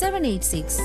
Seven eight six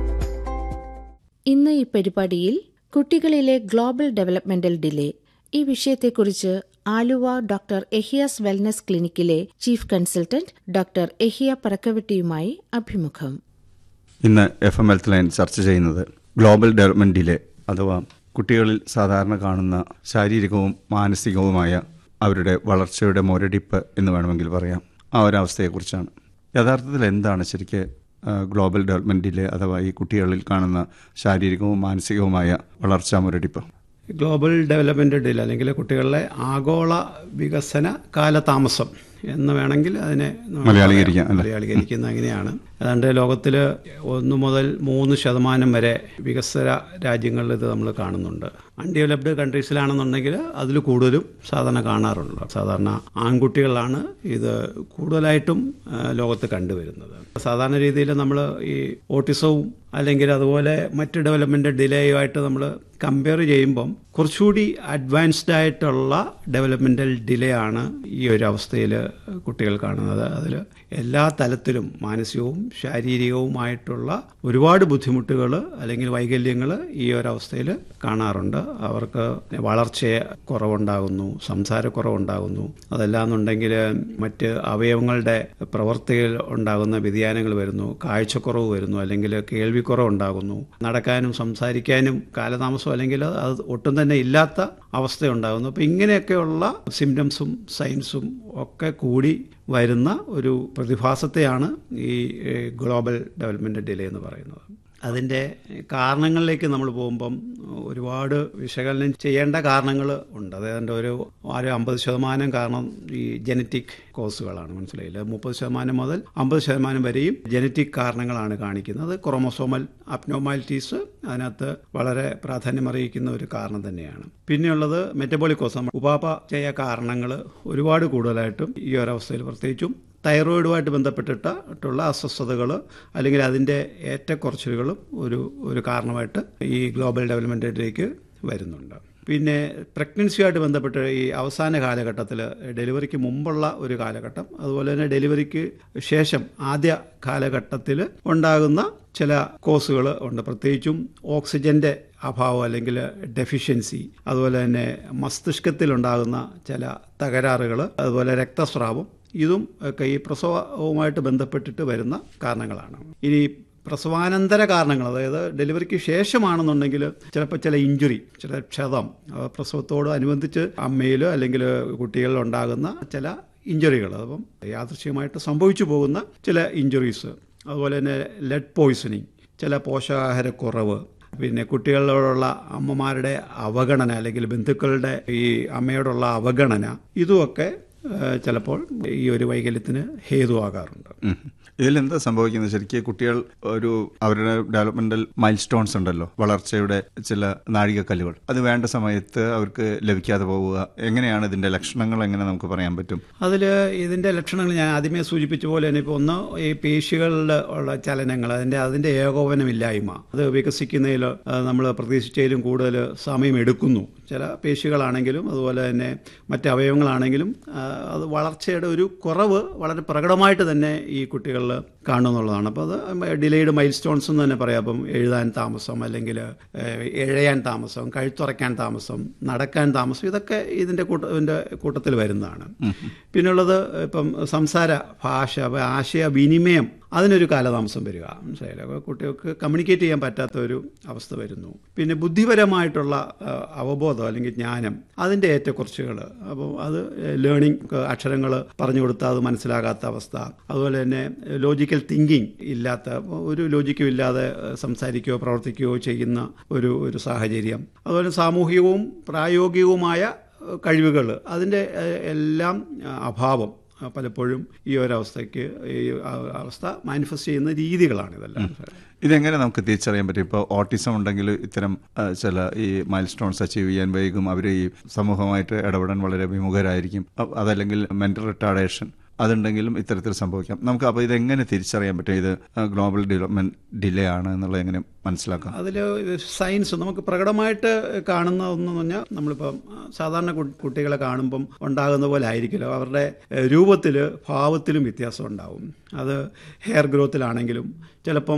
ഇന്ന് ഈ പരിപാടിയിൽ കുട്ടികളിലെ ഗ്ലോബൽ ഡെവലപ്മെന്റൽ ഡിലേ ഈ വിഷയത്തെക്കുറിച്ച് ആലുവ ഡോക്ടർ എഹിയാസ് വെൽനസ് ക്ലിനിക്കിലെ ചീഫ് കൺസൾട്ടന്റ് ഡോക്ടർ എഹിയ പറക്കവെട്ടിയുമായി അഭിമുഖം ഇന്ന് എഫ് എം ഹെൽത്ത് ലൈൻ ചർച്ച ചെയ്യുന്നത് ഗ്ലോബൽ ഡെവലപ്മെന്റ് ഡിലേ അഥവാ കുട്ടികളിൽ സാധാരണ കാണുന്ന ശാരീരികവും മാനസികവുമായ അവരുടെ വളർച്ചയുടെ മുരടിപ്പ് എന്ന് വേണമെങ്കിൽ പറയാം ആ ഒരവസ്ഥയെക്കുറിച്ചാണ് യഥാർത്ഥത്തിൽ എന്താണ് ശരിക്ക് ആ, ഗ്ലോബൽ ഡെവലപ്മെന്റ് ഡിലേ അഥവാ ഈ കുട്ടികളിൽ കാണുന്ന ശാരീരികവും മാനസികവുമായ വളർച്ചാ മുരടിപ്പ് ഗ്ലോബൽ ഡെവലപ്മെന്റ് ഡിൽ അല്ലെങ്കിൽ കുട്ടികളിലെ ആഗോള വികസന കാലതാമസം എന്ന് വേണമെങ്കിൽ അതിനെ നമുക്ക് മലയാളീകരിക്കാം, പറയാം. അല്ലേ? മലയാളീകരിക്കുന്ന അങ്ങനെയാണ് ഏതാണ്ട് ലോകത്തിൽ ഒന്ന് മുതൽ മൂന്ന് ശതമാനം വരെ വികസന രാജ്യങ്ങളിൽ ഇത് നമ്മൾ കാണുന്നുണ്ട് അൺഡെവലപ്ഡ് കൺട്രീസിലാണെന്നുണ്ടെങ്കിൽ അതിൽ കൂടുതലും സാധാരണ കാണാറുണ്ട് സാധാരണ ആൺകുട്ടികളാണ് ഇത് കൂടുതലായിട്ടും ആ, ലോകത്ത് കണ്ടുവരുന്നത് സാധാരണ രീതിയിൽ നമ്മൾ ഈ ഓട്ടിസവും അല്ലെങ്കിൽ അതുപോലെ മറ്റ് ഡെവലപ്മെന്റ് ഡിലേയുമായിട്ട് നമ്മൾ കമ്പയർ ചെയ്യുമ്പം കുറച്ചുകൂടി അഡ്വാൻസ്ഡ് ആയിട്ടുള്ള ഡെവലപ്മെന്റൽ ഡിലേ ആണ് ഈ ഒരു അവസ്ഥയിൽ കുട്ടികൾ കാണുന്നത് അതിൽ എല്ലാ തലത്തിലും മാനസികവും ശാരീരികവുമായിട്ടുള്ള ഒരുപാട് ബുദ്ധിമുട്ടുകൾ അല്ലെങ്കിൽ വൈകല്യങ്ങൾ ഈ ഒരവസ്ഥയിൽ കാണാറുണ്ട് അവർക്ക് വളർച്ച കുറവുണ്ടാകുന്നു സംസാരക്കുറവുണ്ടാകുന്നു അതല്ലാന്നുണ്ടെങ്കിൽ മറ്റ് അവയവങ്ങളുടെ പ്രവർത്തിയിൽ ഉണ്ടാകുന്ന വ്യതിയാനങ്ങൾ വരുന്നു കാഴ്ചക്കുറവ് വരുന്നു അല്ലെങ്കിൽ കേൾവിക്കുറവ് ഉണ്ടാകുന്നു നടക്കാനും സംസാരിക്കാനും കാലതാമസം അല്ലെങ്കിൽ അത് ഒട്ടും തന്നെ ഇല്ലാത്ത അവസ്ഥയുണ്ടാകുന്നു അപ്പോൾ ഇങ്ങനെയൊക്കെയുള്ള സിംറ്റംസും സൈൻസും ഒക്കെ കൂടി വരുന്ന ഒരു പ്രതിഭാസത്തെയാണ് ഈ ഏഹ്, ഗ്ലോബൽ ഡെവലപ്മെൻറ്റ് ഡിലേ എന്ന് പറയുന്നത് അതിൻ്റെ കാരണങ്ങളിലേക്ക് നമ്മൾ പോകുമ്പം ഒരുപാട് വിശകലനം ചെയ്യേണ്ട കാരണങ്ങൾ ഉണ്ട് അതായത് ഒരു ഒരു അമ്പത് ശതമാനം കാരണം ഈ ജനറ്റിക് കോസുകളാണ് മനസ്സിലായില്ല മുപ്പത് ശതമാനം മുതൽ അമ്പത് ശതമാനം വരെയും ജനറ്റിക് കാരണങ്ങളാണ് കാണിക്കുന്നത് ക്രോമസോമൽ അപ്നോമാലിറ്റീസ് അതിനകത്ത് വളരെ പ്രാധാന്യമറിയിക്കുന്ന ഒരു കാരണം തന്നെയാണ് പിന്നെയുള്ളത് മെറ്റബോളിക് കോസ് നമ്മൾ ഉപാപചയ കാരണങ്ങൾ ഒരുപാട് കൂടുതലായിട്ടും ഈ ഒരവസ്ഥയിൽ പ്രത്യേകിച്ചും തൈറോയിഡുമായിട്ട് ബന്ധപ്പെട്ടിട്ടുള്ള അസ്വസ്ഥതകൾ അല്ലെങ്കിൽ അതിൻ്റെ ഏറ്റക്കുറച്ചിലുകളും ഒരു ഒരു കാരണമായിട്ട് ഈ ഗ്ലോബൽ ഡെവലപ്മെൻറ്റിലേക്ക് വരുന്നുണ്ട് പിന്നെ പ്രഗ്നൻസിയുമായിട്ട് ബന്ധപ്പെട്ട് ഈ അവസാന കാലഘട്ടത്തിൽ ഡെലിവറിക്ക് മുമ്പുള്ള ഒരു കാലഘട്ടം അതുപോലെ തന്നെ ഡെലിവറിക്ക് ശേഷം ആദ്യ കാലഘട്ടത്തിൽ ഉണ്ടാകുന്ന ചില കോസുകൾ ഉണ്ട് പ്രത്യേകിച്ചും ഓക്സിജന്റെ അഭാവം അല്ലെങ്കിൽ ഡെഫിഷ്യൻസി അതുപോലെ തന്നെ മസ്തിഷ്കത്തിലുണ്ടാകുന്ന ചില തകരാറുകൾ അതുപോലെ രക്തസ്രാവം ഇതും ഒക്കെ ഈ പ്രസവവുമായിട്ട് ബന്ധപ്പെട്ടിട്ട് വരുന്ന കാരണങ്ങളാണ് ഇനി പ്രസവാനന്തര കാരണങ്ങൾ അതായത് ഡെലിവറിക്ക് ശേഷമാണെന്നുണ്ടെങ്കിൽ ചിലപ്പോൾ ചില ഇഞ്ചുറി ചില ക്ഷതം ആ, പ്രസവത്തോട് അനുബന്ധിച്ച് അമ്മയിൽ അല്ലെങ്കിൽ കുട്ടികളിൽ ഉണ്ടാകുന്ന ചില ഇഞ്ചുറികൾ അപ്പം യാദൃശ്യമായിട്ട് സംഭവിച്ചു പോകുന്ന ചില ഇഞ്ചുറീസ് അതുപോലെ തന്നെ ലെഡ് പോയ്സണിങ് ചില പോഷകാഹാരക്കുറവ് പിന്നെ കുട്ടികളോടുള്ള അമ്മമാരുടെ അവഗണന അല്ലെങ്കിൽ ബന്ധുക്കളുടെ ഈ അമ്മയോടുള്ള അവഗണന ഇതുമൊക്കെ ഏഹ്, ചിലപ്പോൾ ഈ ഒരു വൈകല്യത്തിന് ഹേതുവാകാറുണ്ട് ഉം. ഇതിലെന്താ സംഭവിക്കുന്നത് ശരിക്കും കുട്ടികൾ ഒരു അവരുടെ ഡെവലപ്മെന്റൽ മൈൽ സ്റ്റോൺസ് ഉണ്ടല്ലോ വളർച്ചയുടെ ചില നാഴികക്കല്ലുകൾ അത് വേണ്ട സമയത്ത് അവർക്ക് ലഭിക്കാതെ പോവുക എങ്ങനെയാണ് ഇതിന്റെ ലക്ഷണങ്ങൾ എങ്ങനെ നമുക്ക് പറയാൻ പറ്റും അതിൽ ഇതിൻ്റെ ലക്ഷണങ്ങൾ ഞാൻ ആദ്യമേ സൂചിപ്പിച്ച പോലെ തന്നെ ഇപ്പോൾ ഒന്ന് ഈ പേശികളിൽ ഉള്ള ചലനങ്ങൾ അതിൻ്റെ അതിൻ്റെ ഏകോപനമില്ലായ്മ അത് വികസിക്കുന്നതിൽ നമ്മൾ പ്രതീക്ഷിച്ചതിലും കൂടുതൽ സമയം എടുക്കുന്നു ചില പേശികളാണെങ്കിലും അതുപോലെ തന്നെ മറ്റ് അവയവങ്ങളാണെങ്കിലും ആ, അത് വളർച്ചയുടെ ഒരു കുറവ് വളരെ പ്രകടമായിട്ട് തന്നെ ഈ കുട്ടികളിൽ കാണുമെന്നുള്ളതാണ് അപ്പോൾ അത് ഡിലേഡ് മൈൽ സ്റ്റോൺസ് എന്ന് തന്നെ പറയാം അപ്പം എഴുതാൻ താമസം അല്ലെങ്കിൽ ഏഹ്, ഇഴയാൻ താമസം കഴുത്തുറയ്ക്കാൻ താമസം നടക്കാൻ താമസം ഇതൊക്കെ ഇതിൻ്റെ കൂട്ട ഇതിൻ്റെ കൂട്ടത്തിൽ വരുന്നതാണ് പിന്നുള്ളത് ഇപ്പം സംസാര ഭാഷ അപ്പൊ ആശയവിനിമയം അതിനൊരു കാലതാമസം വരിക മനസ്സിലായില്ല അപ്പോൾ കുട്ടികൾക്ക് കമ്മ്യൂണിക്കേറ്റ് ചെയ്യാൻ പറ്റാത്ത ഒരു അവസ്ഥ വരുന്നു പിന്നെ ബുദ്ധിപരമായിട്ടുള്ള ആ, അവബോധം അല്ലെങ്കിൽ ജ്ഞാനം അതിൻ്റെ ഏറ്റക്കുറച്ചുകൾ അപ്പോൾ അത് ലേണിംഗ് അക്ഷരങ്ങൾ പറഞ്ഞു കൊടുത്താൽ അത് മനസ്സിലാകാത്ത അവസ്ഥ അതുപോലെ തന്നെ ലോജിക്കൽ തിങ്കിങ് ഇല്ലാത്ത ഒരു ലോജിക്കും ഇല്ലാതെ ഏഹ്, സംസാരിക്കുകയോ പ്രവർത്തിക്കുകയോ ചെയ്യുന്ന ഒരു ഒരു സാഹചര്യം അതുപോലെ സാമൂഹികവും പ്രായോഗികവുമായ കഴിവുകൾ അതിൻ്റെ ഏഹ്, എല്ലാം ആ, അഭാവം ആ, പലപ്പോഴും ഈ ഒരവസ്ഥയ്ക്ക് ഈ ആ- അവസ്ഥ മാനിഫെസ്റ്റ് ചെയ്യുന്ന രീതികളാണ് ഇതെല്ലാം ഇതെങ്ങനെ നമുക്ക് തിരിച്ചറിയാൻ പറ്റും ഇപ്പോൾ ഓട്ടിസം ഉണ്ടെങ്കിൽ ഇത്തരം ആ, ചില ഈ മൈൽ സ്റ്റോൺസ് അച്ചീവ് ചെയ്യാൻ വൈകും അവർ ഈ സമൂഹമായിട്ട് ഇടപെടാൻ വളരെ വിമുഖരായിരിക്കും അ- അതല്ലെങ്കിൽ മെന്റൽ റിട്ടാർഡേഷൻ അതുണ്ടെങ്കിലും ഇത്തരത്തിൽ സംഭവിക്കാം നമുക്ക് അപ്പോൾ ഇതെങ്ങനെ തിരിച്ചറിയാൻ പറ്റും ഇത് ഗ്ലോബൽ ഡെവലപ്മെന്റ് ഡിലേ ആണ് എന്നുള്ളത് എങ്ങനെ മനസ്സിലാക്കാം അതിൽ സയൻസ് നമുക്ക് പ്രകടമായിട്ട് കാണുന്ന ഒന്നെന്ന് പറഞ്ഞാൽ നമ്മളിപ്പം സാധാരണ കു- കുട്ടികളെ കാണുമ്പം ഉണ്ടാകുന്ന പോലെ ആയിരിക്കില്ല അവരുടെ രൂപത്തിൽ ഭാവത്തിലും വ്യത്യാസം ഉണ്ടാവും അത് ഹെയർ ഗ്രോത്തിലാണെങ്കിലും ചിലപ്പം